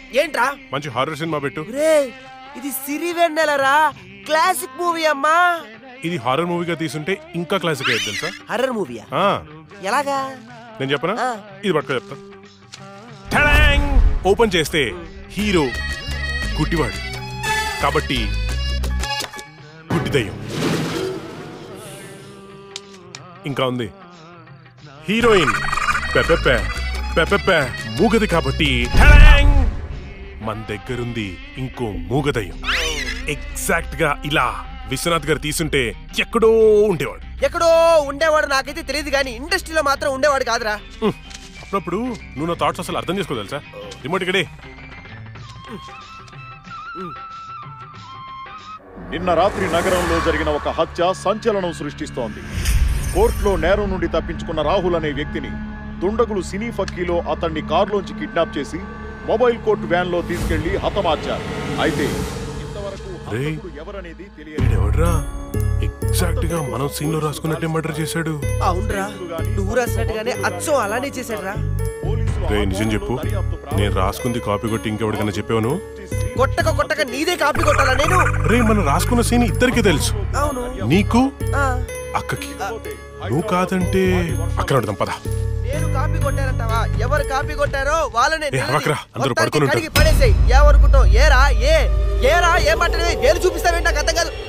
ఏంట్రా మంచి horror cinema పెట్టు రే ఇది సిరి వెన్నెలరా క్లాసిక్ మూవీ అమ్మా ఇది హారర్ మూవీగా తీసుంటే ఇంకా క్లాసిక్ అయ్యేది తెలుసా హర్రర్ మూవీయా ఆ, ఎలాగా నేను చెప్పనా ఆ. ఇది పట్టుకో చెప్తా ఠడాంగ్! ఓపెన్ చేస్తే హీరో గుడ్డివాడు కాబట్టి గుడ్డి దయ్యం ఇంకా ఉంది హీరోయిన్ పెపెపె పెపెపె మూగది కాబట్టి ఠడాంగ్! మన దగ్గరుంది ఇంకో మూగదయ్యం ఎగ్జాక్ట్ గా ఇలా విశ్వనాథ్ గారు తీసుంటే ఎక్కడో ఉండేవాడు ఎక్కడో ఉండేవాడు నాకైతే తెలియదు కానీ ఇండస్ట్రీలో మాత్రం ఉండేవాడు కాదురా ఉహ్, అప్పుడప్పుడు నువ్వు నా థాట్స్ అసలు అర్థం చేసుకోదలుసా రిమోట్ ఇక్కడే నిన్న రాత్రి నగరంలో జరిగిన ఒక హత్య సంచలనం సృష్టిస్తోంది కోర్టులో నేరం నుండి తప్పించుకున్న రాహుల్ అనే వ్యక్తిని దుండగులు సినీ ఫక్కీలో అతన్ని కారులోంచి కిడ్నాప్ చేసి మొబైల్ కోర్టు వ్యాన్ లో తీసుకెళ్లి హతమార్చారు అయితే ఇంతవరకు రేయ్. హంతకుడు ఎవరనేది తెలియదు వీడెవడ్రా ఎగ్జాక్ట్ గా మనం సీన్ లో రాసుకున్నట్టే మర్డర్ చేశాడు అవునరా నువ్వు రాసినట్టుగానే అచ్చం అలానే చేశాడురా పోలీసులు రే ఆ నిజం చెప్పు కోణంలో దర్యాప్తు ప్రారంభించారు. నేను రాసుకుంది కాపీ కొట్టి ఇంకెవరికైనా చెప్పాను కొట్టక కొట్టక నీదే కాపీ కొట్టాలా నేను రే మనం రాసుకున్న సీన్ ఇద్దరికి తెలుసు అవును నీకు ఆ, అక్కకి నువ్వు కాదంటే అక్కడ పెడదాం పద నేను కాపీ కొట్టారంటావా ఎవరు కాపీ కొట్టారో వాళ్ళనే ఏ, అరవకురా, అందరూ పడుకొని ఉంటారు. కడిగి పడేసేయ్ ఏమనుకుంటావు ఏరా ఏ ఏరా ఏమంటే వేలు చూపిస్తావేంటి నాకు అర్థం కాదు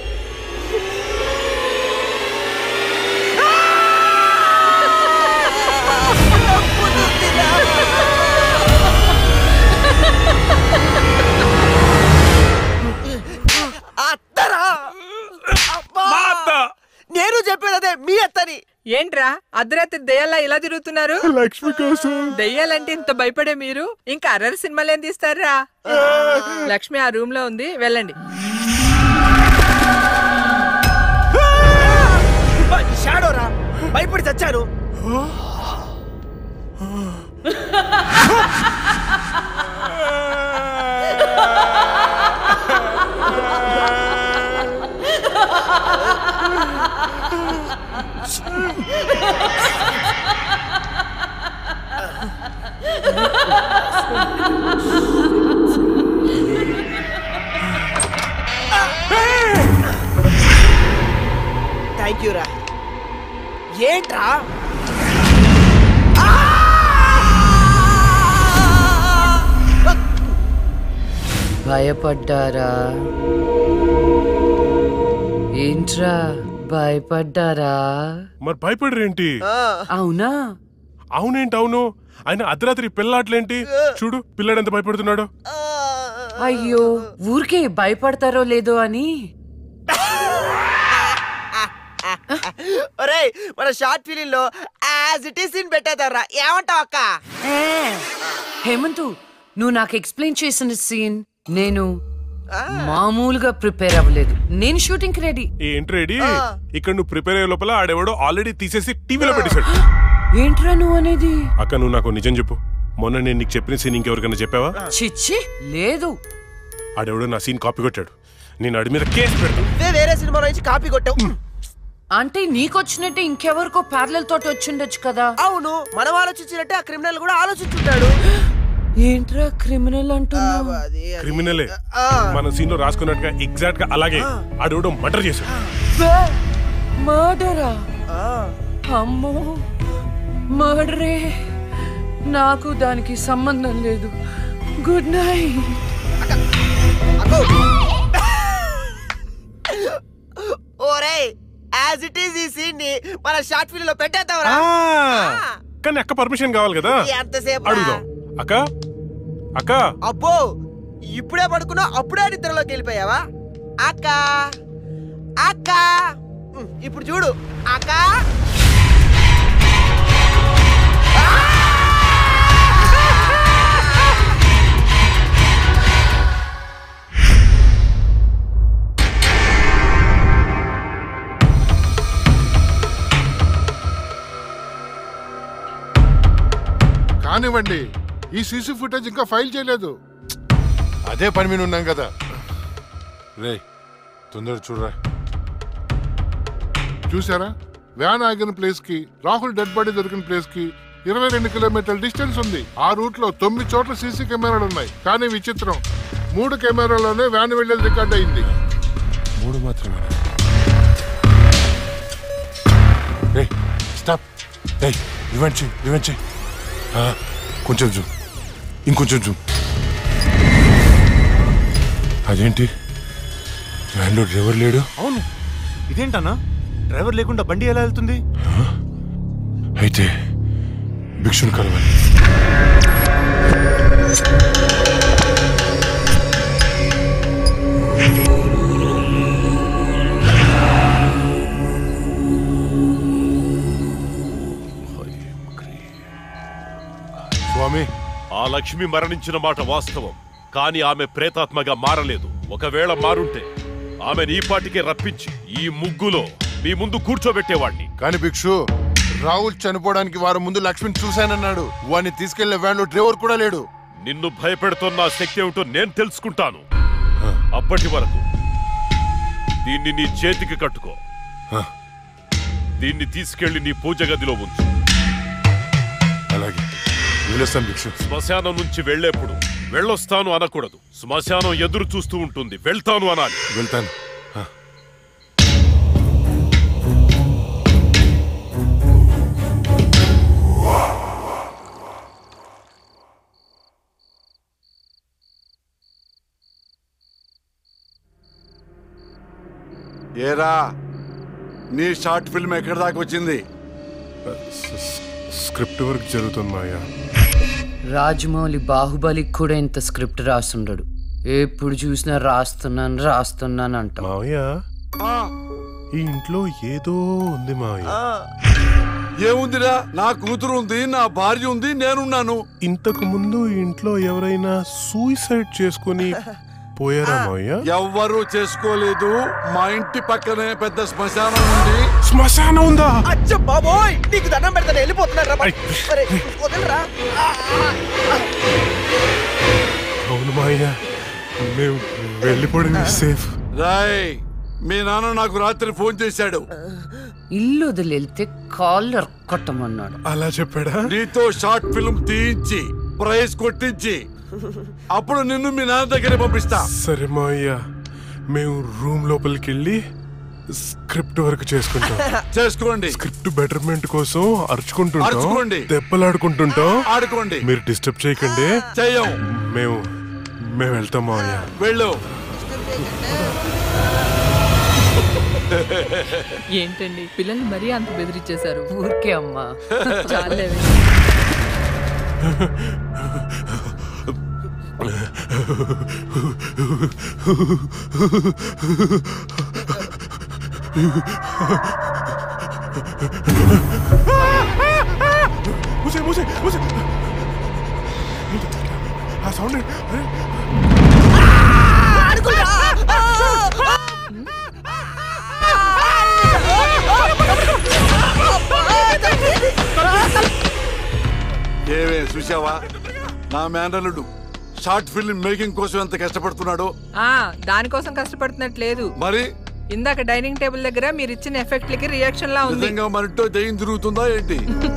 అత్తరా అబ్బా! మా అత్త! నేను చెప్పేది అదే మీ అత్తని ఏంట్రా అర్ధరాత్రి దెయ్యాలా ఇలా తిరుగుతున్నారు లక్ష్మి కోసం దెయ్యాలంటే ఇంత భయపడే మీరు ఇంకా అర్రర్ సినిమాలు ఏం తీస్తారా లక్ష్మి ఆ రూమ్ లో ఉంది వెళ్ళండి షాడోరా భయపడి చచ్చాను థ్యాంక్ యూ రా ఏంట్రా భయపడ్డారా ఏంట్రా భయపడ్డారా మరి భయపడరేంటి అవునా అవునేంటి అవును ఆయన అర్ధరాత్రి పిల్లాట్లేంటి చూడు పిల్లాడు ఎంత భయపడుతున్నాడు అయ్యో ఊరికే భయపడతారో లేదో అని ఒరే మన షార్ట్ ఫిలిం లో యాజ్ ఇట్ ఈస్ సీన్ పెట్టేదారా ఏమంటావు అక్క ఏ, హేమంతు నువ్వు నాకు ఎక్స్ప్లెయిన్ చేసిన సీన్ నేను మామూలుగా ప్రిపేర్ అవ్వలేదు నేను షూటింగ్ కి రెడీ ఏంటి రెడీ ఇక్కడ నువ్వు ప్రిపేర్ అయ్యే లోపల ఆడెవడో ఆల్రెడీ తీసేసి టీవీలో పెట్టేశాడు ఏంట్రా నువ్వు అనేది అక్క నువ్వు నాకు నిజం చెప్పు మొన్న నేను నీకు చెప్పిన సీన్ ఇంకెవరికైనా చెప్పావా చిచ్చి లేదు ఆడెవడో నా సీన్ కాపీ కొట్టాడు నేను ఆడి మీద కేసు పెడతాను నువ్వే వేరే సినిమాలో నుంచి కాపీ కొట్టావు అంటే నీకొచ్చినట్టే ఇంకెవరికో ప్యారలల్ తోటి వచ్చిండొచ్చు కదా అవును మనం ఆలోచించినట్టే ఆ క్రిమినల్ కూడా ఆలోచించుంటాడు ఏంట్రా క్రిమినల్ అంటున్నావు అది అది. క్రిమినలే ఆ. మన సీన్ లో రాసుకున్నట్టుగా ఎగ్జాక్ట్ గా అలాగే ఆడెవడో మర్డర్ చేశాడు మర్డరా ఆ. అమ్మో మర్డరే నాకు దానికి సంబంధం లేదు గుడ్ నైట్ అక్కో. ఓరే యాజ్ ఇట్ ఈస్ ఈ సీన్ ని మన షార్ట్ ఫిల్మ్ లో పెట్టేద్దాంరా ఆ, కానీ అక్క పర్మిషన్ కావాలి కదా ఎంతసేపు రా? అడుగుదాం అక్క అక్క అబ్బో ఇప్పుడే పడుకున్నా అప్పుడే నిద్రలోకి వెళ్ళిపోయావా అక్క అక్క ఉమ్, ఇప్పుడు చూడు అక్క కానివ్వండి ఈ సీసీ ఫుటేజ్ ఇంకా ఫైల్ చేయలేదు అదే పని మీద ఉన్నాం కదా రే తొందర చూడరా చూసారా వ్యాన్ ఆగిన ప్లేస్ కి రాహుల్ డెడ్ బాడీ దొరికిన ప్లేస్ కి ఇరవై రెండు కిలోమీటర్ల డిస్టెన్స్ ఉంది ఆ రూట్ లో తొమ్మిది చోట్ల సీసీ కెమెరాలు ఉన్నాయి కానీ విచిత్రం మూడు కెమెరాలోనే వ్యాన్ వెళ్ళేది రికార్డ్ అయింది మూడు మాత్రమే రే స్టాప్ రే రివెంట్ చేయి రివెంట్ చేయి ఆ, కొంచెం జూమ్ ఇంకొంచెం జూమ్ అదేంటి వ్యాన్లో డ్రైవర్ లేడు అవును ఇదేంటన్నా డ్రైవర్ లేకుండా బండి ఎలా వెళ్తుంది అయితే భిక్షుని కలవాలి స్వామి ఆ లక్ష్మి మరణించిన మాట వాస్తవం కానీ ఆమె ప్రేతాత్మగా మారలేదు ఒకవేళ మారుంటే ఆమెను ఈ పాటికే రప్పించి ఈ ముగ్గులో మీ ముందు కూర్చోబెట్టేవాణ్ణి కాని భిక్షు రాహుల్ చనిపోవడానికి వారం ముందు లక్ష్మిని చూశానన్నాడు వాడిని తీసుకెళ్లే వ్యాన్లో డ్రైవర్ కూడా లేడు నిన్ను భయపెడుతున్న ఆ శక్తి ఏమిటో నేను తెలుసుకుంటాను అప్పటి వరకు దీన్ని నీ చేతికి కట్టుకో హ. దీన్ని తీసుకెళ్లి నీ పూజ గదిలో ఉంచు అలాగే వదిలేస్తాను భిక్షు శ్మశానం నుంచి వెళ్ళేప్పుడు వెళ్ళొస్తాను అనకూడదు శ్మశానం ఎదురు చూస్తూ ఉంటుంది వెళ్తాను అనాలి వెళ్తాను ఆ. ఏరా నీ షార్ట్ ఫిల్మ్ ఎక్కడి దాకా వచ్చింది స్క్రిప్ట్ వర్క్ జరుగుతుంది మాయా రాజమౌళి బాహుబలి కూడా ఇంత స్క్రిప్ట్ రాస్తుండడు ఎప్పుడు చూసినా రాస్తున్నాను రాస్తున్నాను అంటాం మావయ్య ఈ ఇంట్లో ఏదో ఉంది మావయ్య ఏముందిరా నా కూతురు ఉంది నా భార్య ఉంది నేనున్నాను ఇంతకు ముందు ఈ ఇంట్లో ఎవరైనా సూసైడ్ చేసుకుని పోయారా మావయ్య ఎవ్వరూ చేసుకోలేదు మా ఇంటి పక్కనే పెద్ద శ్మశానం ఉంది శ్మశానం ఉందా అచ్చ బాబోయ్ నీకు దండం పెడతాను వెళ్ళిపోతున్నారా వదలరా అవును మావయ్య మేము వెళ్ళిపోవడం సేఫ్ రాయ్ మీ నాన్న నాకు రాత్రి ఫోన్ చేశాడు ఇల్లు వదిలేళ్తే కాళ్ళు కొట్టమన్నాడు అలా చెప్పాడా నీతో షార్ట్ ఫిల్మ్ తీయించి ప్రైజ్ కొట్టించి అప్పుడు నిన్ను మీ నాన్న దగ్గర పంపిస్తా సరే మావయ్య మేము రూమ్ లోపలికి వెళ్ళి స్క్రిప్ట్ వర్క్ చేసుకుంటాం చేసుకోండి స్క్రిప్ట్ బెటర్మెంట్ కోసం అరుచుకుంటుంటాం అరుచుకోండి. దెబ్బలాడుకుంటుంటాం ఆడుకోండి మీరు డిస్టర్బ్ చేయకండి చెయ్యం మేము మేము వెళ్తాం మావయ్య వెళ్ళు ఏంటండి పిల్లల్ని మరీ అంత బెదిరించేశారు ఊరికే అమ్మా చాలేవి మూసే మూసే మూసే ఆ సౌండ్ అరే ఏవే చూసావా నా మేనల్లుడు షార్ట్ ఫిల్మ్ మేకింగ్ కోసం ఎంత కష్టపడుతున్నాడో ఆ దానికోసం కష్టపడుతున్నట్లేదు మరి ఇందాక డైనింగ్ టేబుల్ దగ్గర మీరు ఇచ్చిన ఎఫెక్ట్లకి రియాక్షన్ లా ఉంది నిజంగా మరింటో దయ్యం తిరుగుతుందా ఏంటి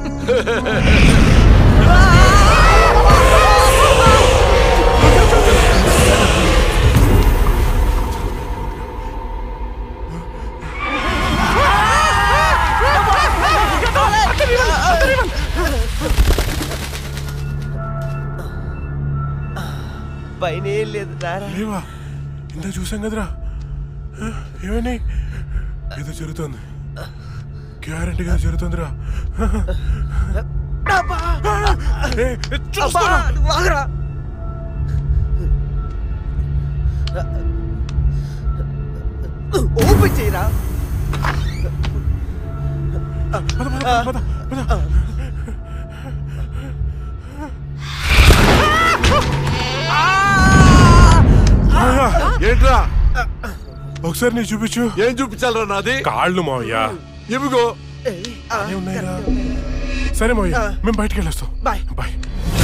పైన ఏం లేదు రారా లేవా ఇంత చూసాం కదరా ఆ, ఏమని ఏదో జరుగుతుంది గ్యారంటీగా జరుగుతుందిరా ఏ, ఏ, చూస్తున్నా. వాగరా ఓపెన్ చేయరా పద, పద, పద, పద, పద. మావయ్య, ఏంట్రా ఒకసారి నీ చూపించు ఏం చూపించాలరా నాది కాళ్ళు మావయ్య ఇవిగో అనే ఉన్నాయిరా సరే మావయ్య మేము బయటికి వెళ్ళొస్తాం బాయ్ బాయ్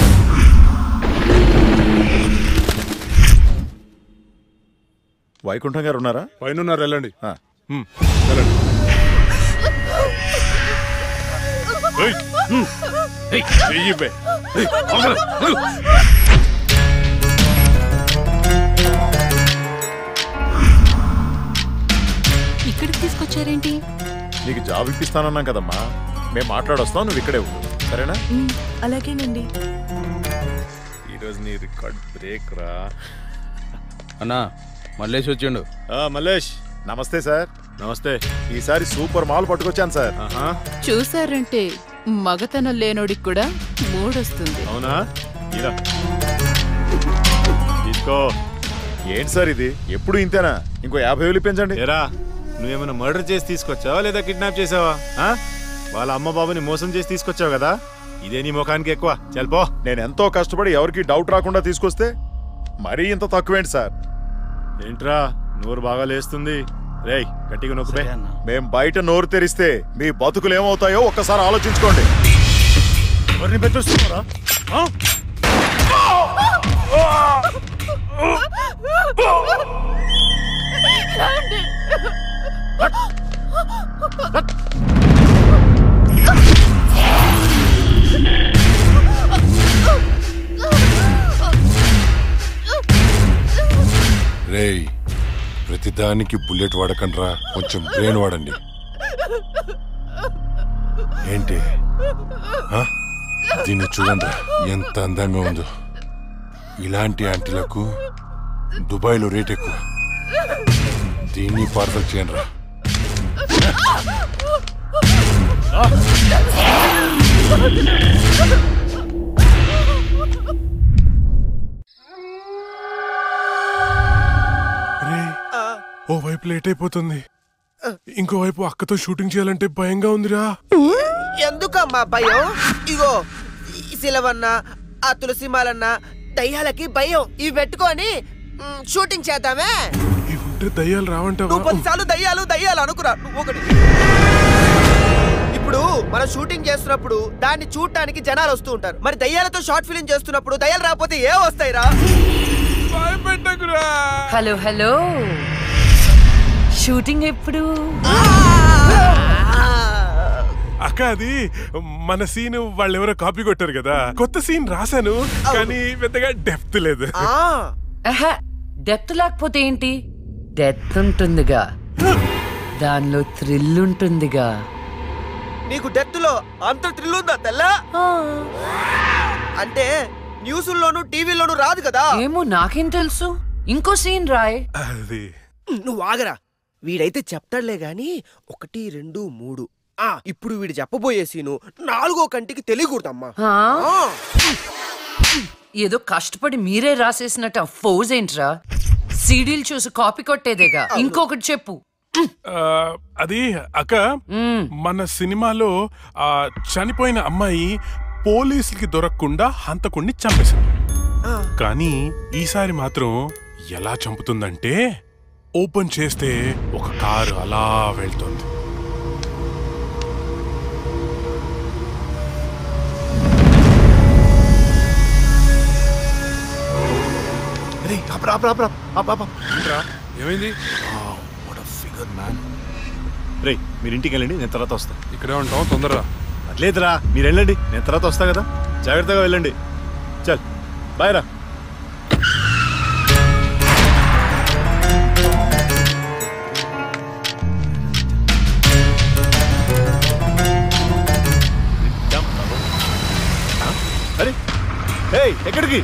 వైకుంఠం గారు ఉన్నారా పైన ఉన్నారు వెళ్ళండి ఆ. ఉమ్, వెళ్ళండి ఏయ్, చెయ్యి బే. ఏయ్, ఆగరా. ఇక్కడికి తీసుకొచ్చారేంటి నీకు జాబ్ ఇప్పిస్తానన్నాం కదమ్మా మేము మాట్లాడొస్తాం నువ్వు ఇక్కడే ఉండు సరేనా అలాగేనండి ఈరోజు నీ రికార్డ్ బ్రేక్ రా అన్నా మల్లేష్ వచ్చిండు మల్లేష్ నమస్తే సార్ నమస్తే ఈసారి సూపర్ మాల్ పట్టుకొచ్చాను సార్ చూసారంటే మగతనం లేనోడికి కూడా మూడొస్తుంది అవునా ఇరా తీసుకో ఏంటి సార్ ఇది ఎప్పుడు ఇంతేనా ఇంకో యాభై వేలు పెంచండి ఏరా నువ్వేమైనా మర్డర్ చేసి తీసుకొచ్చావా లేదా కిడ్నాప్ చేసావా ఆ? వాళ్ళ అమ్మ బాబుని మోసం చేసి తీసుకొచ్చావు కదా ఇదే నీ ముఖానికి ఎక్కువ చల్పో నేను ఎంతో కష్టపడి ఎవరికి డౌట్ రాకుండా తీసుకొస్తే మరీ ఇంత తక్కువేంటి సార్ ఏంట్రా నోరు బాగా లేస్తుంది రేయ్ గట్టిగా నొక్కుపే మేం బయట నోరు తెరిస్తే మీ బతుకులు ఏమవుతాయో ఒక్కసారి ఆలోచించుకోండి ఎవరిని బెదిరిస్తున్నారా ఆ? రేయ్ ప్రతిదానికి బుల్లెట్ వాడకండ్రా కొంచెం బ్రెయిన్ వాడండి ఏంటి ఆ? దీన్ని చూడండి ఎంత అందంగా ఉందో ఇలాంటి ఆంటీలకు దుబాయ్లో రేట్ ఎక్కువ దీన్ని పార్సల్ చేయండి రా రే ఓ వైపు లేట్ అయిపోతుంది ఇంకో వైపు అక్కతో షూటింగ్ చేయాలంటే భయంగా ఉందిరా ఎందుకమ్మా భయం ఇగో ఈ సిలవన్న ఆ తులసిమాలన్న దయ్యాలకి భయం ఇవి పెట్టుకొని మ్, షూటింగ్ చేద్దామే ఇవి ఉంటే దయ్యాలు రావంటావా నువ్వు పదిసార్లు దయ్యాలు దయ్యాలు అనుకురా నువ్వు ఒకటి ఇప్పుడు మనం షూటింగ్ చేస్తున్నప్పుడు దాన్ని చూడటానికి జనాలు వస్తూ ఉంటారు మరి దయ్యాలతో షార్ట్ ఫిలిం చేస్తున్నప్పుడు దయ్యాలు రాకపోతే ఏ వస్తాయిరా హలో హలో షూటింగ్ ఎప్పుడు అక్క అది మన సీన్ వాళ్ళు ఎవరో కాపీ కొట్టారు కదా కొత్త సీన్ రాశాను కానీ పెద్దగా డెప్త్ లేదు డెప్త్ లేకపోతే ఏంటి డెత్ ఉంటుందిగా దానిలో థ్రిల్ ఉంటుందిగా నీకు డెత్ లో అంత థ్రిల్ ఉందా తెల్లా అంటే న్యూస్లోను టీవీలోను రాదు కదా ఏమో నాకేం తెలుసు ఇంకో సీన్ రాయ్ అది నువ్వు ఆగరా వీడైతే చెప్తాడులే గాని ఒకటి రెండు మూడు ఆ ఇప్పుడు వీడు చెప్పబోయే సీను నాలుగో కంటికి తెలియకూడదమ్మా ఆ? ఏదో కష్టపడి మీరే రాసేసినట్టు ఆ ఫోజ్ ఏంట్రా సీడీలు చూసి కాపీ కొట్టేదేగా ఇంకొకటి చెప్పు ఆ, అది అక్క మన సినిమాలో ఆ చనిపోయిన అమ్మాయి పోలీసులకి దొరకకుండా హంతకుణ్ణి చంపేసింది కానీ ఈసారి మాత్రం ఎలా చంపుతుందంటే ఓపెన్ చేస్తే ఒక కారు అలా వెళ్తుంది ఏమైంది రే మీరు ఇంటికి వెళ్ళండి నేను తర్వాత వస్తా ఇక్కడే ఉంటాం తొందరగా అట్లేదురా మీరు వెళ్ళండి నేను తర్వాత వస్తా కదా జాగ్రత్తగా వెళ్ళండి చల్ బాయ్ రా అరే ఏయ్ ఎక్కడికి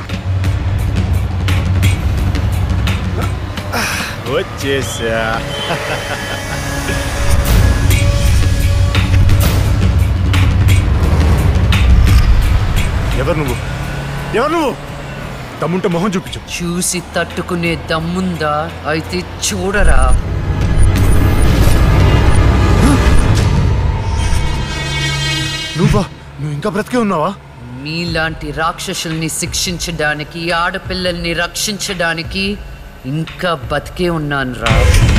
వచ్చేసా ఎవరు నువ్వు ఎవరు నువ్వు తమ్ముంటే మొహం చూపించు చూసి తట్టుకునే దమ్ముందా అయితే చూడరా నువ్వా నువ్వు ఇంకా బ్రతికే ఉన్నావా మీలాంటి రాక్షసుల్ని శిక్షించడానికి ఆడపిల్లల్ని రక్షించడానికి ఇంకా బతికే ఉన్నాను రా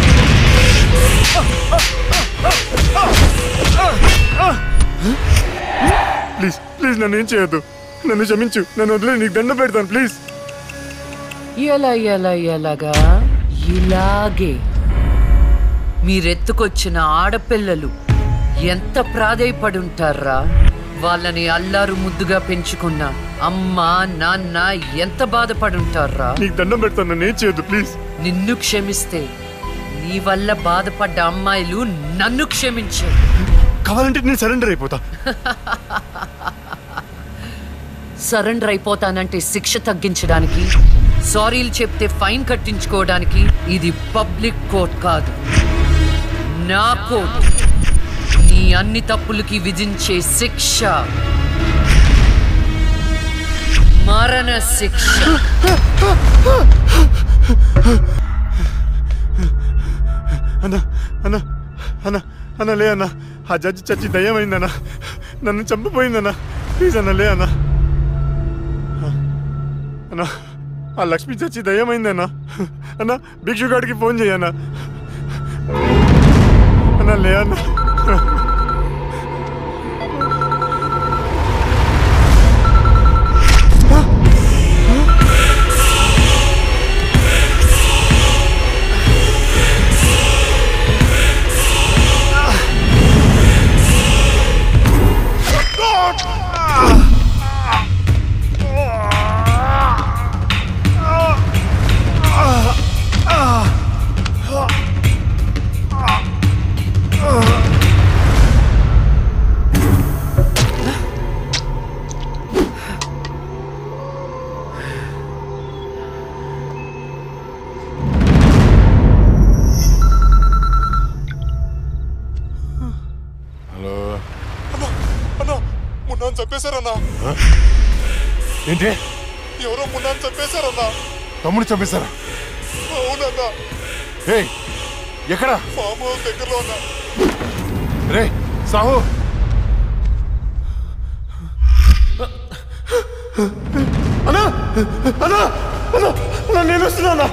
ప్లీజ్ ప్లీజ్ నన్ను ఏం చేయొద్దు నన్ను క్షమించు నన్ను వదిలే నీకు దండ పెడతాను ప్లీజ్ ఎలా ఎలా ఎలాగా ఇలాగే మీరెత్తుకొచ్చిన ఆడపిల్లలు ఎంత ప్రాధేయపడి ఉంటారా వాళ్ళని అల్లారు ముద్దుగా పెంచుకున్న అమ్మ నాన్న ఎంత బాధపడుంటారా నీకు దండం పెడతాను నన్ను ఏం చేయొద్దు ప్లీజ్ నిన్ను క్షమిస్తే నీ వల్ల బాధపడ్డ అమ్మాయిలు నన్ను క్షమించే కావాలంటే నేను సరెండర్ అయిపోతా సరెండర్ అయిపోతానంటే శిక్ష తగ్గించడానికి సారీలు చెప్తే ఫైన్ కట్టించుకోవడానికి ఇది పబ్లిక్ కోర్ట్ కాదు నా కోర్ట్ నీ అన్ని తప్పులకి విధించే శిక్ష మరణ శిక్ష అన్న అన్న అన్న అన్న లే అన్న ఆ జడ్జి చచ్చి దయ్యమైందన్న నన్ను చంపిపోయిందన్న ప్లీజ్ అన్న లే అన్న అన్న ఆ లక్ష్మి చచ్చి దయ్యమైందన్న అన్న భిక్షుగాడికి ఫోన్ చేయన్న అన్న లే అన్న హలో అన్నా మున్నాను చంపేశారన్నా ఏంటి ఎవరో మున్నాను చంపేశారన్నా తమ్ముడు చంపేశారా అవునన్నా ఏయ్ ఎక్కడ ఫామ్ హౌస్ దగ్గరలో ఉన్నా రే సాహు అన్నా అన్నా అన్నా అన్నా నేను వస్తున్నా అన్నా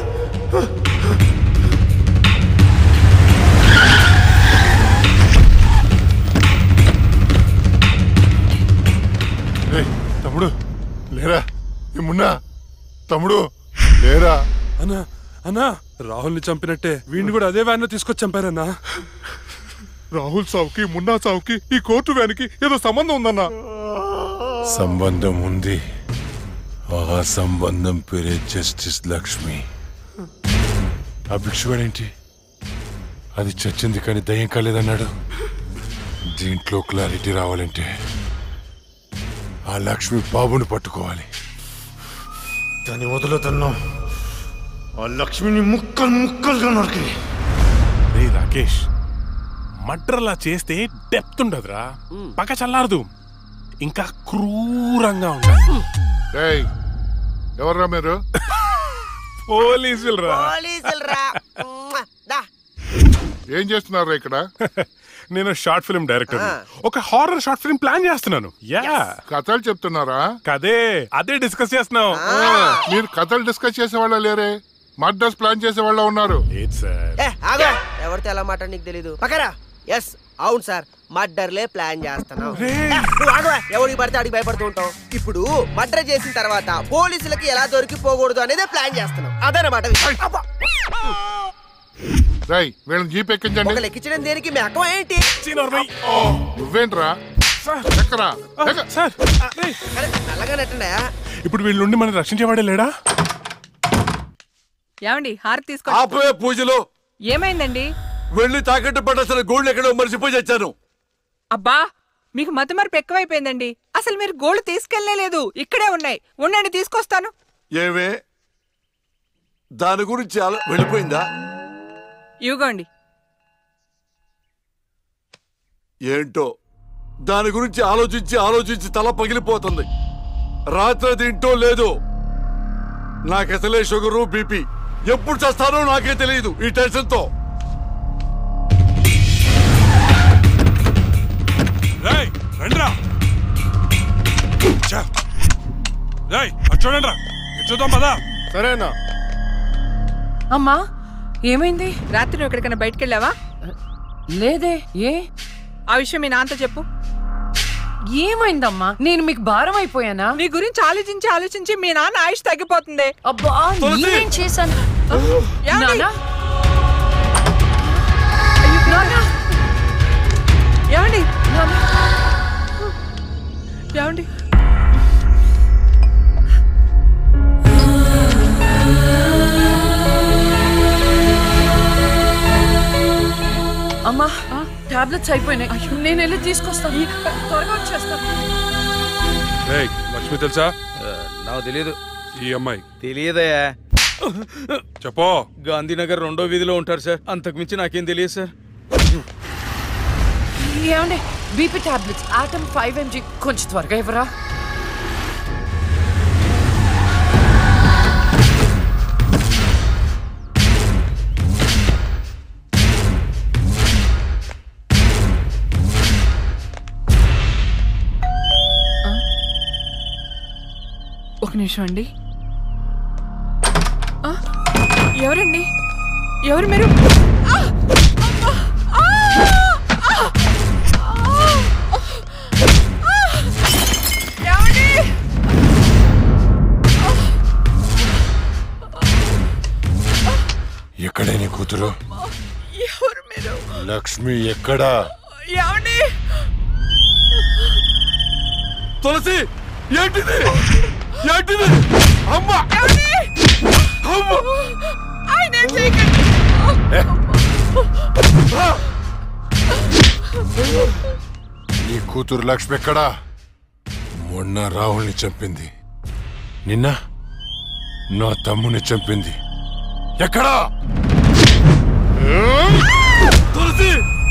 రేయ్ తమ్ముడు లేరా ఏమున్నా తమ్ముడు లేరా అన్నా అన్నా రాహుల్ని చంపినట్టే వీడిని కూడా అదే వ్యాన్ లో తీసుకొచ్చి చంపారన్నా రాహుల్ సావుకి మున్నా సావుకి ఈ కోర్టు వ్యానికి ఏదో సంబంధం ఉందన్నా సంబంధం ఉంది ఆ సంబంధం పేరే జస్టిస్ లక్ష్మి ఆ భిక్షువాడేంటి అది చచ్చింది కానీ దయ్యం కాలేదన్నాడు దీంట్లో క్లారిటీ రావాలంటే ఆ లక్ష్మి బాబుని పట్టుకోవాలి దాన్ని వదులుతున్నా ఆ లక్ష్మిని ముక్కలు ముక్కలుగా నరికి రే రాకేష్ మడ్రలా చేస్తే డెప్త్ ఉండదురా పక్క చల్లారదు ఇంకా క్రూరంగా ఉండాలి ఏయ్ ఎవర్రా మీరు పోలీసులు రా పోలీసులు రా దా ఏం చేస్తున్నారా ఇక్కడ నేను షార్ట్ ఫిల్మ్ డైరెక్టర్ ఒక హారర్ షార్ట్ ఫిల్మ్ ప్లాన్ చేస్తున్నాను యా కథలు చెప్తున్నారా కదే అదే డిస్కస్ చేస్తున్నాం మీరు కథలు డిస్కస్ చేసే వాళ్ళ లేరే మర్డర్స్ ప్లాన్ చేసే వాళ్ళ ఉన్నారు సార్ ఏ ఆగో ఎవరితో ఎలా మాట నీకు తెలీదు పక్కరా ఎస్ అవును సార్ మర్డర్లే ప్లాన్ చేస్తున్నాం ఏ, నువ్వు ఆగవా ఎవడికి పడితే అడిగి భయపడుతూ ఉంటావు ఇప్పుడు మర్డర్ చేసిన తర్వాత పోలీసులకి ఎలా దొరికిపోకూడదు అనేది ప్లాన్ చేస్తున్నాం అదనమాట విషయం. అబ్బా! రై వీళ్ళని జీప్ ఎక్కించండి ఒక లెక్కించడం దేనికి మెక్కం ఏంటి నువ్వేంట్రా ఎక్కరా ఎక్క. సార్ అరే, నల్లగా నెట్టండా ఇప్పుడు వీళ్ళ నుండి మనం రక్షించేవాడే లేడా ఏమండి హారతి తీసుకో ఆపవే పూజలు ఏమైందండి వెళ్ళి తాకట్టు పట్టాల్సిన గోల్డ్ ఎక్కడో మర్చిపోయి వచ్చాను అబ్బా మీకు మతిమరుపు ఎక్కువైపోయిందండి అసలు మీరు గోల్డ్ తీసుకెళ్లేదు ఇక్కడే ఉన్నాయి ఉండండి తీసుకొస్తాను ఏవే దాని గురించి ఆలో- వెళ్ళిపోయిందా ఇవ్వండి ఏంటో దాని గురించి ఆలోచించి ఆలోచించి తల పగిలిపోతుంది రాత్రి తింటో లేదు నాకసలే షుగరు బీపీ ఎప్పుడు చేస్తానో నాకే తెలియదు ఈ టెన్షన్తో రేయ్ రండిరా చా. రేయ్ అటు చూడండి రా ఇటు చూద్దాం పదా సరేనా అమ్మా ఏమైంది రాత్రి నువ్వు ఎక్కడికైనా బయటికి వెళ్ళావా లేదే ఏ ఆ విషయం మీ నాన్నతో చెప్పు ఏమైందమ్మా నేను మీకు భారం అయిపోయానా మీ గురించి ఆలోచించి ఆలోచించి మీ నాన్న ఆయుష్ తగ్గిపోతుంది అబ్బా తులసి! నేనేం చేశాను ఏమండి? నానా ఏమండి ఏమండి అమ్మా టాబ్లెట్స్ అయిపోయినాయి నేను వెళ్ళి తీసుకొస్తాను త్వరగా వచ్చేస్తాను రేయ్ లక్ష్మి తెలుసా నాకు తెలియదు ఈ అమ్మాయి తెలియదయా చెప్పో గాంధీనగర్ రెండో వీధిలో ఉంటారు సార్ అంతకు మించి నాకేం తెలియదు సార్ ఏమండి బీపీ టాబ్లెట్స్ ఆటమ్ ఫైవ్ ఎంజీ కొంచెం త్వరగా ఇవ్వరా ఒక నిమిషం అండి ఆ, ఎవరండి ఎవరు మీరు ఆ! అబ్బా! ఆ! ఆ! ఆ! ఆ! ఏమండి? ఎక్కడే నీ కూతురు ఎవరు మీరు లక్ష్మి ఎక్కడా ఏమండి తులసి ఏంటిది ఏంటిది అమ్మా ఆయన ఏం చేయకండి నీ కూతురు లక్ష్మి ఎక్కడా మొన్న రాహుల్ని చంపింది నిన్న నా తమ్ముని చంపింది ఎక్కడా తులసి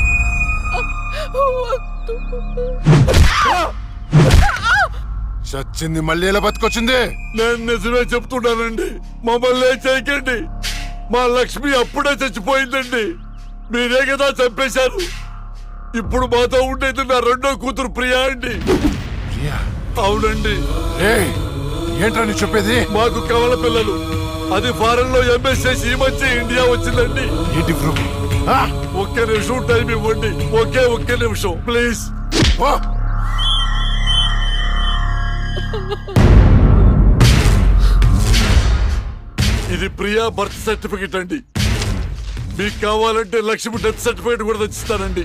చచ్చింది మళ్ళీ ఎలా బతికొచ్చింది నేను నిజమే చెప్తున్నానండి మమ్మల్ని ఏం చేయకండి మా లక్ష్మి అప్పుడే చచ్చిపోయిందండి మీరే కదా చంపేశారు ఇప్పుడు మాతో ఉండేది నా రెండో కూతురు ప్రియా అండి అవునండి ఏయ్, ఏంట్రా నీ చెప్పేది మాకు కవల పిల్లలు అది ఫారెన్ లో ఎంఎస్ చేసి ఈ మధ్య ఇండియా వచ్చిందండి ఏంటి ప్రూఫ్ ఒక్క నిమిషం టైం ఇవ్వండి ఒకే ఒక్క నిమిషం ప్లీజ్ ఇది ప్రియా బర్త్ సర్టిఫికెట్ అండి మీకు కావాలంటే లక్ష్మి డెత్ సర్టిఫికెట్ కూడా తెచ్చిస్తానండి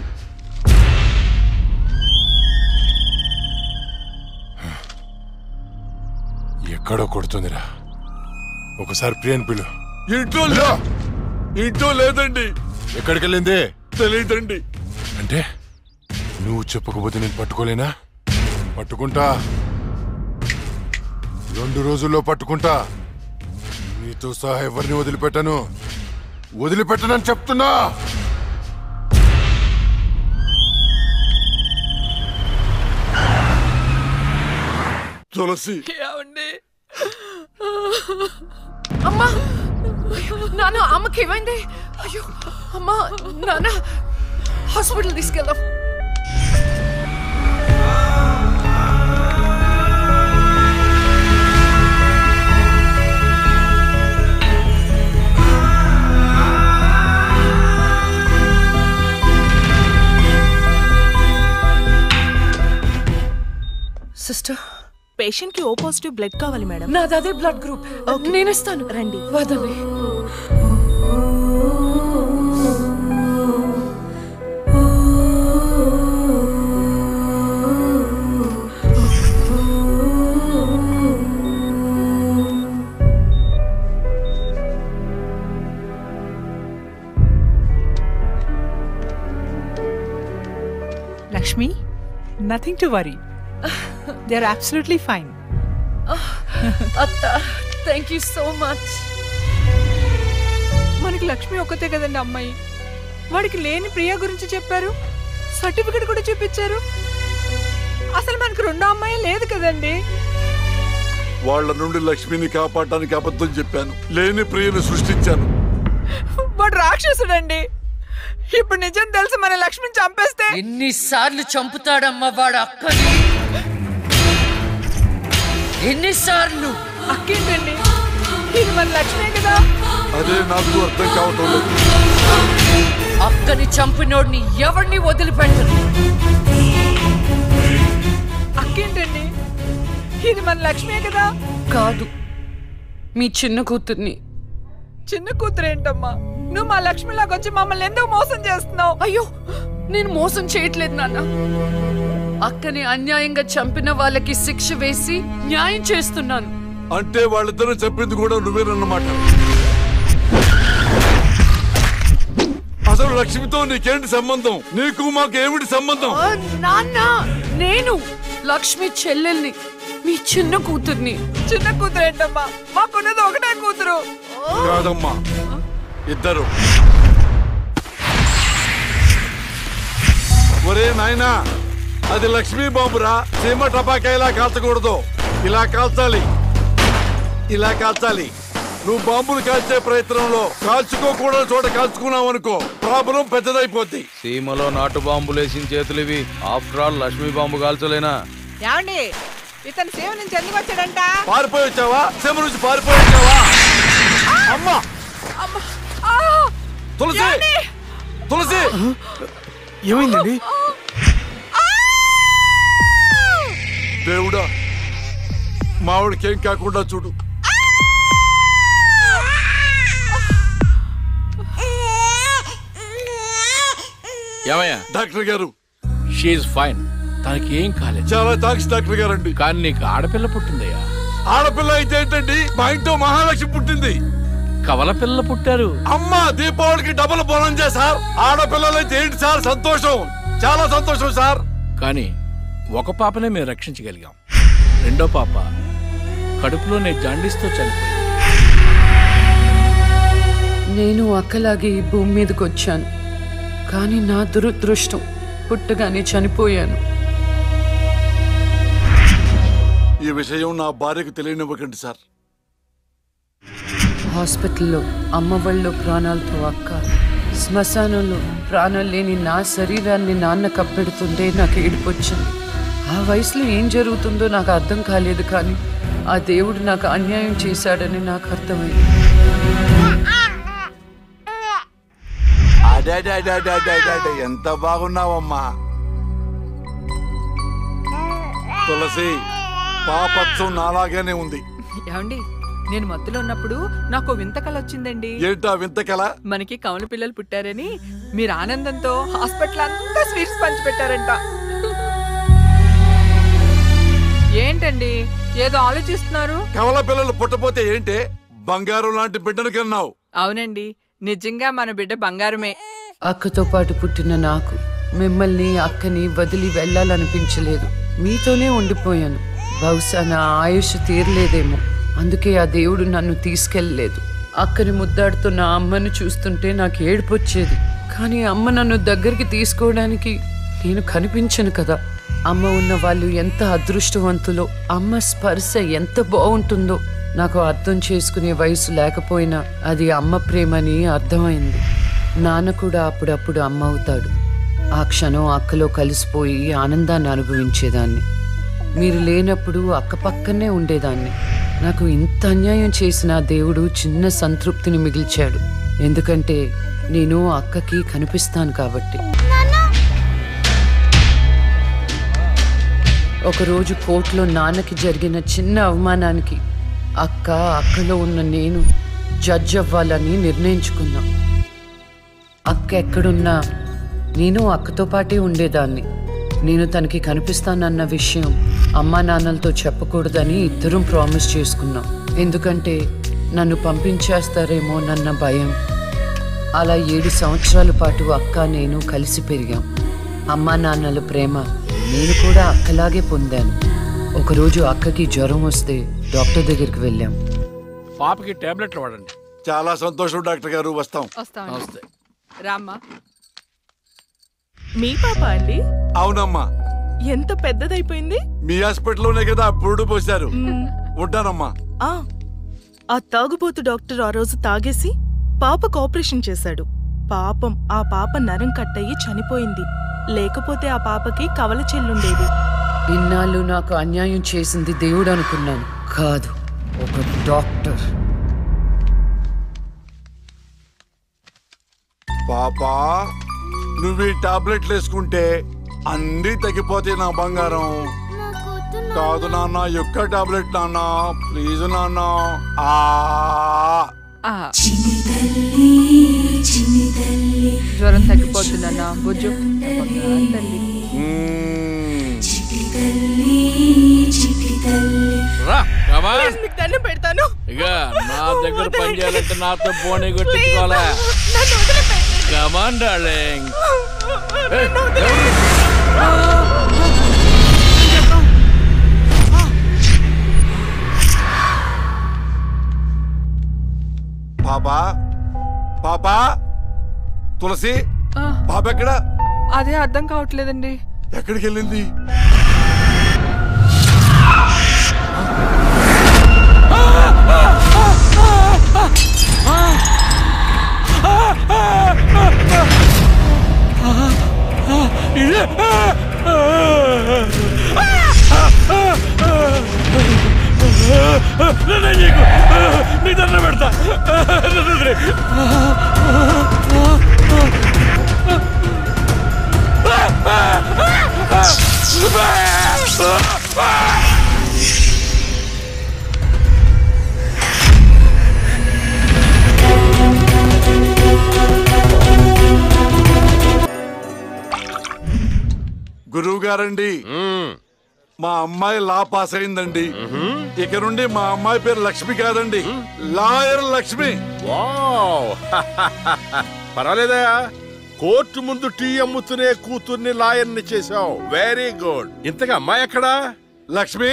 ఎక్కడో కొడుతుందిరా ఒకసారి ప్రియన్ పిలు ఇంట్లో లే- ఇంట్లో లేదండి ఎక్కడికి వెళ్ళింది తెలియదండి అంటే నువ్వు చెప్పకపోతే నేను పట్టుకోలేనా పట్టుకుంటా రెండు రోజుల్లో పట్టుకుంటా నీతో సహా ఎవరిని వదిలిపెట్టను వదిలిపెట్టనని చెప్తున్నా తులసి ఏమండి అమ్మా నాన్న అమ్మకి ఏమైంది అయ్యో అమ్మా నాన్న హాస్పిటల్ తీసుకెళ్దాం సిస్టర్ పేషెంట్ కి ఓ పాజిటివ్ బ్లడ్ కావాలి మేడం నాది అదే బ్లడ్ గ్రూప్ నేను ఇస్తాను రండి వదండి Lakshmi, nothing to worry. They're absolutely fine. అత్త థ్యాంక్ యూ సో మచ్ మనకి లక్ష్మి ఒక్కతే కదండి అమ్మాయి వాడికి లేని ప్రియా గురించి చెప్పారు సర్టిఫికెట్ కూడా చూపించారు అసలు మనకు రెండో అమ్మాయి లేదు కదండి వాళ్ళ నుండి లక్ష్మిని కాపాడటానికి అబద్ధం చెప్పాను లేని ప్రియను సృష్టించాను వాడు రాక్షసుడండి ఇప్పుడు నిజం తెలిసి మన లక్ష్మిని చంపేస్తే ఎన్నిసార్లు చంపుతాడమ్మా వాడు అక్కని ఎన్నిసార్లు అక్కేంటండి ఇది మన లక్ష్మే కదా అదే నాకు అర్థం కావటం లేదు అక్కని చంపినోడిని ఎవరిని వదిలిపెట్టరు అక్కేంటండి ఇది మన లక్ష్మే కదా కాదు మీ చిన్న కూతుర్ని చిన్న కూతురు ఏంటమ్మా నువ్వు మా లక్ష్మిలాగా వచ్చి మమ్మల్ని ఎందుకు మోసం చేస్తున్నావు అయ్యో నేను మోసం చేయట్లేదు నాన్న అక్కని అన్యాయంగా చంపిన వాళ్ళకి శిక్ష వేసి న్యాయం చేస్తున్నాను అంటే వాళ్ళిద్దరూ చెప్పింది కూడా నువ్వేనన్నమాట అసలు లక్ష్మితో నీకేంటి సంబంధం నీకు మాకు ఏమిటి సంబంధం ఆ, నాన్న నేను లక్ష్మి చెల్లెల్ని మీ చిన్న కూతుర్ని చిన్న కూతురు ఏంటమ్మా మాకున్నది ఒకటే కూతురు కాదమ్మా ఇద్దరు ఒరే నాయనా అది లక్ష్మీ బాంబురా సీమ టపాకా ఇలా కాల్చకూడదు ఇలా కాల్చాలి ఇలా కాల్చాలి నువ్వు బాంబులు కాల్చే ప్రయత్నంలో కాల్చుకోకూడని చోట కాల్చుకున్నావు అనుకో ప్రాబ్లం పెద్దదైపోద్ది సీమలో నాటు బాంబులేసిన చేతులు ఇవి ఆఫ్టర్ ఆల్ లక్ష్మీ బాంబు కాల్చలేనా ఏమండి ఇతను సేవ నుంచి ఎందుకు వచ్చాడంట పారిపోయి వచ్చావా సీమ నుంచి పారిపోయి వచ్చావా అమ్మా తులసి తులసి ఏమైందండి దేవుడా మావిడికేం కాకుండా చూడు ఏమయ్యా డాక్టర్ గారు షీఈ్ ఫైన్ తనకి ఏం కాలేదు చాలా థాంక్స్ డాక్టర్ గారండి కానీ నీకు ఆడపిల్ల పుట్టిందయ్యా ఆడపిల్ల అయితే ఏంటండి మా ఇంట్లో మహాలక్ష్మి పుట్టింది కవల పిల్ల పుట్టారు అమ్మా దీపావళికి డబుల్ బోనం సార్ ఆడపిల్లలైతే ఏంటి సార్ సంతోషం చాలా సంతోషం సార్ కానీ ఒక పాపనే మేము రక్షించగలిగాం రెండో పాప కడుపులోనే జాండీస్తో చనిపోయింది నేను అక్కలాగే ఈ భూమి మీదకి వచ్చాను కానీ నా దురదృష్టం పుట్టగానే చనిపోయాను ఈ విషయం నా భార్యకు తెలియనివ్వకండి సార్ హాస్పిటల్లో అమ్మ వాళ్ళ ప్రాణాలతో అక్క శ్మశానంలో ప్రాణాలు లేని నా శరీరాన్ని నాన్న కప్పెడుతుంటే నాకు ఏడుపొచ్చింది ఆ వయసులో ఏం జరుగుతుందో నాకు అర్థం కాలేదు కానీ ఆ దేవుడు నాకు అన్యాయం చేశాడని నాకు అర్థమైంది అడే అడే అడే అడే అడే అడే అడే ఎంత బాగున్నావమ్మా తులసి పాపత్వం నాలాగానే ఉంది ఏమండి నేను మత్తులో ఉన్నప్పుడు నాకు ఓ వింత కళ వచ్చిందండి ఏంటా వింత కల మనకి కవల పిల్లలు పుట్టారని మీరు ఆనందంతో హాస్పిటల్ అంతా స్వీట్స్ పంచిపెట్టారంట ఏంటండి ఏదో ఆలోచిస్తున్నారు కవల పిల్లలు పుట్టపోతే ఏంటే బంగారం లాంటి బిడ్డను కన్నావు అవునండి నిజంగా మన బిడ్డ బంగారమే అక్కతో పాటు పుట్టిన నాకు మిమ్మల్ని అక్కని వదిలి వెళ్ళాలనిపించలేదు మీతోనే ఉండిపోయాను బహుశా నా ఆయుష్ తీరలేదేమో అందుకే ఆ దేవుడు నన్ను తీసుకెళ్ళలేదు అక్కని ముద్దాడుతున్న అమ్మను చూస్తుంటే నాకు ఏడుపొచ్చేది కానీ అమ్మ నన్ను దగ్గరికి తీసుకోవడానికి నేను కనిపించను కదా అమ్మ ఉన్న వాళ్ళు ఎంత అదృష్టవంతులో అమ్మ స్పర్శ ఎంత బాగుంటుందో నాకు అర్థం చేసుకునే వయసు లేకపోయినా అది అమ్మ ప్రేమని అర్థమైంది నాన్న కూడా అప్పుడప్పుడు అమ్మ అవుతాడు ఆ క్షణం అక్కలో కలిసిపోయి ఆనందాన్ని అనుభవించేదాన్ని మీరు లేనప్పుడు అక్క పక్కనే ఉండేదాన్ని నాకు ఇంత అన్యాయం చేసిన ఆ దేవుడు చిన్న సంతృప్తిని మిగిల్చాడు ఎందుకంటే నేను అక్కకి కనిపిస్తాను కాబట్టి ఒకరోజు కోర్టులో నాన్నకి జరిగిన చిన్న అవమానానికి అక్క అక్కలో ఉన్న నేను జడ్జ్ అవ్వాలని నిర్ణయించుకున్నా అక్క ఎక్కడున్నా నేను అక్కతో పాటే ఉండేదాన్ని నేను తనకి కనిపిస్తానన్న విషయం అమ్మా నాన్నలతో చెప్పకూడదని ఇద్దరం ప్రామిస్ చేసుకున్నాం ఎందుకంటే నన్ను పంపించేస్తారేమో నన్న భయం అలా ఏడు సంవత్సరాల పాటు అక్క నేను కలిసి పెరిగాం అమ్మా నాన్నల ప్రేమ నేను కూడా అక్కలాగే పొందాను ఒకరోజు అక్కకి జ్వరం వస్తే డాక్టర్ దగ్గరికి వెళ్ళాం పాపకి టాబ్లెట్లు వాడండి చాలా సంతోషం డాక్టర్ గారు వస్తాం వస్తాం నమస్తే రామ్మా మీ పాప అండి అవునమ్మా ఎంత పెద్దదైపోయింది మీ హాస్పిటల్లోనే కదా పురుడు పోశారు ఉంటానమ్మా ఆ ఆ తాగుబోతు డాక్టర్ ఆ రోజు తాగేసి పాపకు ఆపరేషన్ చేశాడు పాపం ఆ పాప నరం కట్టయి చనిపోయింది లేకపోతే ఆ పాపకి కవల చెల్లుండేది ఇన్నాళ్ళు నాకు అన్యాయం చేసింది దేవుడు అనుకున్నాను కాదు ఒక డాక్టర్ పాపా నువ్వు ఈ టాబ్లెట్లు వేసుకుంటే అన్నీ తగ్గిపోతాయి నా బంగారం కాదు నాన్న యొక్క టాబ్లెట్ నాన్న ప్లీజ్ నాన్న ఆ ఆ. జ్వరం తగ్గిపోతుందన్న బుజ్జు తల్లి మ్మ్. రా కమా ప్లీజ్ మీకు దండం పెడతాను ఇక నా దగ్గర పని చేయాలంటే నాతో పోనీ కొట్టించుకోవాలా కమాన్ డార్లింగ్ పాపా పాపా తులసి ఆ, పాప ఎక్కడ అదే అర్థం కావట్లేదండి ఎక్కడికి వెళ్ళింది నీ దండం పెడతా గురువు గారండి మా అమ్మాయి లా పాస్ అయిందండి ఇక నుండి మా అమ్మాయి పేరు లక్ష్మి కాదండి లాయర్ లక్ష్మి వావ్ పర్వాలేదయా కోర్టు ముందు టీ అమ్ముతూనే కూతుర్ని లాయర్ని చేశావు వెరీ గుడ్ ఇంతగా అమ్మాయి ఎక్కడా లక్ష్మి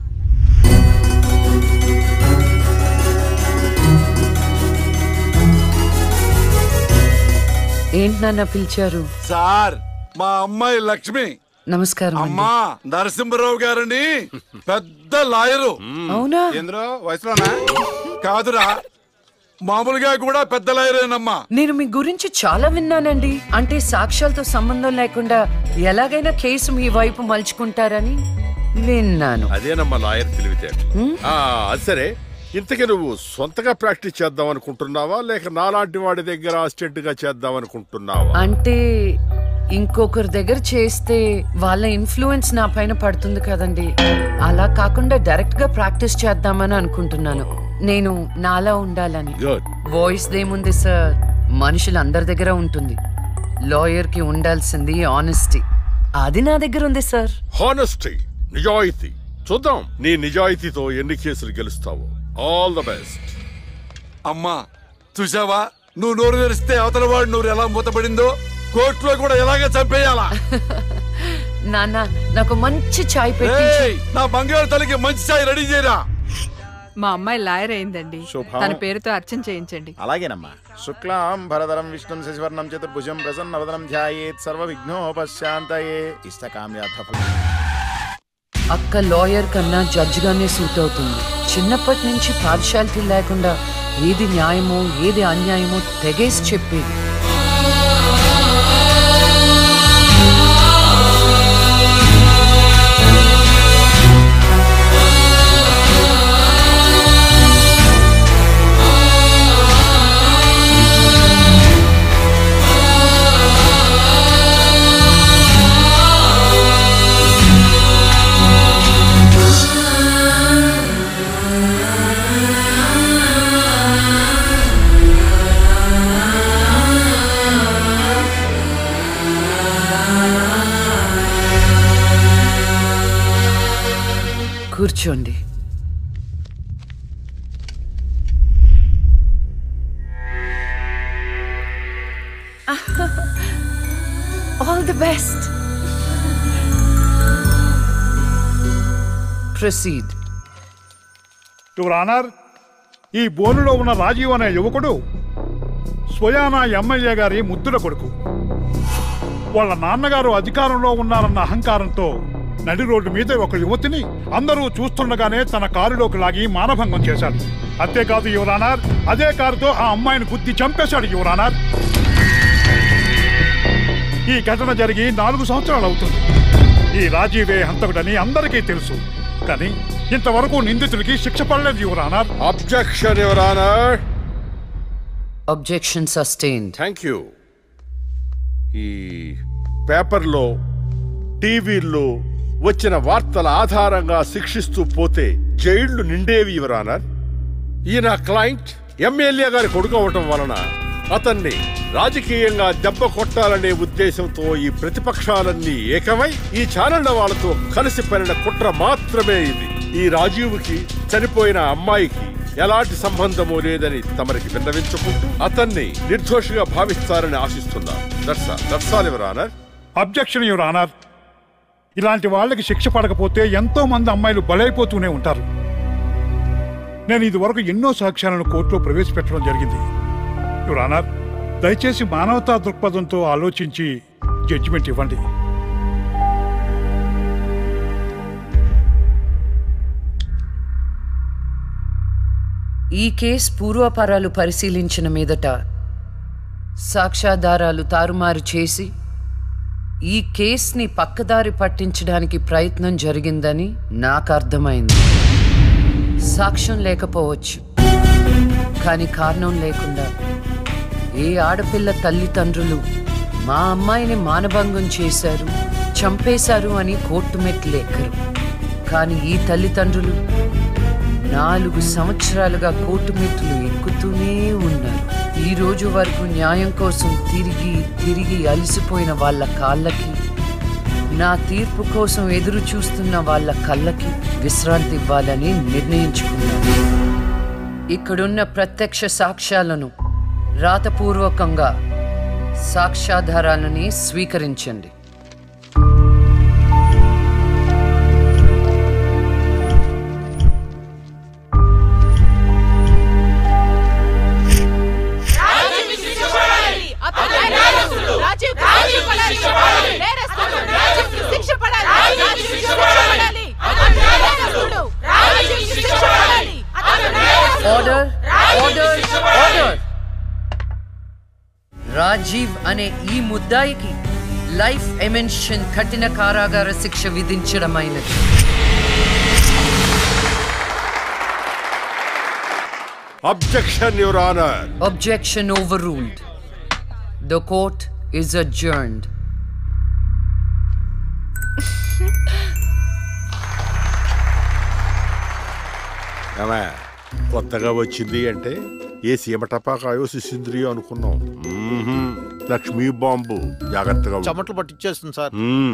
ఏంటి నాన్న పిలిచారు సార్ మా అమ్మాయి లక్ష్మి నమస్కారం అండి. అమ్మా నరసింహరావు గారని పెద్ద లాయరు అవునా ఎందులో వయసులోనా కాదురా మామూలుగా కూడా పెద్ద లాయరేనమ్మా నేను మీ గురించి చాలా విన్నానండి అంటే సాక్ష్యాలతో సంబంధం లేకుండా ఎలాగైనా కేసు మీ వైపు మలుచుకుంటారని విన్నాను అదేనమ్మా లాయర్ తెలివితేటలు హ్మ్? ఆ, అది సరే ఇంతకీ నువ్వు సొంతగా ప్రాక్టీస్ చేద్దాం అనుకుంటున్నావా లేక నాలాంటి వాడి దగ్గర అసిస్టెంట్ గా చేద్దాం అనుకుంటున్నావా అంటే ఇంకొకరి దగ్గర చేస్తే వాళ్ళ ఇన్ఫ్లుయెన్స్ నా పైన పడుతుంది కదండి అలా కాకుండా డైరెక్ట్ గా ప్రాక్టీస్ చేద్దామని అనుకుంటున్నాను నేను నాలా ఉండాలని గుడ్ వాయిస్ దేముంది సార్ మనుషులు అందరి దగ్గర ఉంటుంది లాయర్ కి ఉండాల్సింది ఆనెస్టీ అది నా దగ్గర ఉంది సార్ హానెస్టీ నిజాయితీ చూద్దాం నీ నిజాయితీతో ఎన్ని కేసులు గెలుస్తావో ఆల్ ద బెస్ట్ అమ్మా చూసావా నువ్వు నోరు తెరిస్తే అవతల వాడు నోరు ఎలా మూతపడిందో కోర్టులో కూడా ఎలాగ చంపేయాలా నాన్న నాకు మంచి చాయ్ పెట్టించు ఏయ్, నా బంగారు తల్లికి మంచి చాయ్ రెడీ చేయరా మా అమ్మాయి లాయర్ అయిందండి శుభం. తన పేరుతో అర్చన చేయించండి అలాగేనమ్మా శుక్లాం భరధరం విష్ణుం శశివర్ణం చతుర్భుజం ప్రసన్నవదనం ధ్యాయేత్ సర్వ విఘ్నోపశాంతయే ఇష్టకామ్యార్థఫలం అక్క లాయర్ కన్నా జడ్జ్ గానే సూట్ అవుతుంది చిన్నప్పటి నుంచి పార్షాలిటీ లేకుండా ఏది న్యాయమో ఏది అన్యాయమో తెగేసి చెప్పేది కూర్చోండి all the best proceed your honour ఈ బోనులో ఉన్న రాజీవ్ అనే యువకుడు స్వయానా ఎమ్మెల్యే గారి ముద్దుల కొడుకు వాళ్ళ నాన్నగారు అధికారంలో ఉన్నారన్న అహంకారంతో నడి రోడ్డు మీద ఒక యువతిని అందరూ చూస్తుండగానే తన కారులోకి లాగి మానభంగం చేశాడు అంతేకాదు యువరానార్ అదే కారుతో ఆ అమ్మాయిని గుద్ది చంపేశాడు యువరానార్ ఈ ఘటన జరిగి నాలుగు సంవత్సరాలు అవుతుంది ఈ రాజీవే హంతకుడని అందరికీ తెలుసు కానీ ఇంతవరకు నిందితుడికి శిక్ష పడలేదు your honour objection your honour objection sustained thank you ఈ పేపర్లో టీవీల్లో వచ్చిన వార్తల ఆధారంగా శిక్షిస్తూ పోతే జైళ్లు నిండేవి యువర్ ఆనర్ ఈయన క్లయింట్ ఎమ్మెల్యే గారి కొడుకు అవటం వలన అతన్ని రాజకీయంగా దెబ్బ కొట్టాలనే ఉద్దేశంతో ఈ ప్రతిపక్షాలన్నీ ఏకమై ఈ ఛానళ్ల వాళ్ళతో కలిసి పడిన కుట్ర మాత్రమే ఇది ఈ రాజీవ్కి చనిపోయిన అమ్మాయికి ఎలాంటి సంబంధము లేదని తమరికి విన్నవించుకుంటూ అతన్ని నిర్దోషిగా భావిస్తారని ఆశిస్తున్నారు that's that's all your honour objection your honour ఇలాంటి వాళ్ళకి శిక్ష పడకపోతే ఎంతో మంది అమ్మాయిలు బలైపోతూనే ఉంటారు నేను ఇదివరకు ఎన్నో సాక్ష్యాలను కోర్టులో ప్రవేశపెట్టడం జరిగింది యువర్ ఆనర్ దయచేసి మానవతా దృక్పథంతో ఆలోచించి జడ్జిమెంట్ ఇవ్వండి ఈ కేస్ పూర్వపరాలు పరిశీలించిన మీదట సాక్ష్యాధారాలు తారుమారు చేసి ఈ కేస్ని పక్కదారి పట్టించడానికి ప్రయత్నం జరిగిందని నాకు అర్థమైంది సాక్ష్యం లేకపోవచ్చు కానీ కారణం లేకుండా ఏ ఆడపిల్ల తల్లిదండ్రులు మా అమ్మాయిని మానభంగం చేశారు చంపేశారు అని కోర్టు మెట్లు ఎక్కరు కానీ ఈ తల్లిదండ్రులు నాలుగు సంవత్సరాలుగా కోర్టు మెట్లు ఎక్కుతూనే ఉన్నారు ఈ రోజు వరకు న్యాయం కోసం తిరిగి తిరిగి అలసిపోయిన వాళ్ళ కాళ్ళకి నా తీర్పు కోసం ఎదురు చూస్తున్న వాళ్ళ కళ్ళకి విశ్రాంతి ఇవ్వాలని నిర్ణయించుకున్నాను ఇక్కడున్న ప్రత్యక్ష సాక్ష్యాలను రాతపూర్వకంగా సాక్ష్యాధారాలని స్వీకరించండి ఆర్డర్ ఆర్డర్ ఆర్డర్ రాజీవ్ అనే ఈ ముద్దాయికి లైఫ్ ఎమెన్షన్ కఠిన కారాగార శిక్ష విధించడమైనది objection your honour Objection overruled. The court is adjourned. ఏమే కొత్తగా వచ్చింది అంటే ఏ సీమ టపాకాయో శిశింద్రియో అనుకున్నాం మ్మ్హ్మ్. లక్ష్మీ బాంబు జాగ్రత్తగా ఉండు. చెమటలు పట్టించేస్తుంది సార్ మ్మ్.